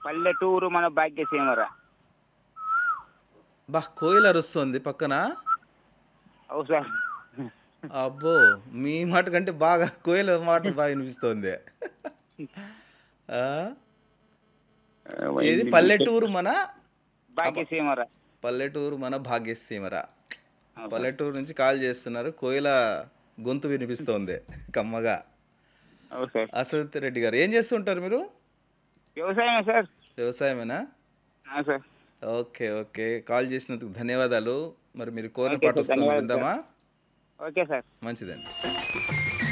పల్లెటూరు మన భాగ్యసీమరా బా కోయిల అరుస్తుంది పక్కన అవు సార్ అబ్బో మీ మాట కంటే బాగా కోయిల మాట బాగా వినిపిస్తుంది ఆ? ఏది పల్లెటూరు మన భాగ్యసీమరా పల్లెటూరు మన భాగ్యసీమరా పల్లెటూరు నుంచి కాల్ చేస్తున్నారు కోయిల గొంతు వినిపిస్తోంది కమ్మగా అవు సార్ అసత్ రెడ్డి గారు ఏం చేస్తుంటారు మీరు వ్యవసాయమే సార్ వ్యవసాయమేనా అవును సార్ ఓకే ఓకే కాల్ చేసినందుకు ధన్యవాదాలు మరి మీరు కోరిన ఓకే పాట సార్, వస్తుంది ధన్యవాదాలు విందామా ఓకే సార్ మంచిదండి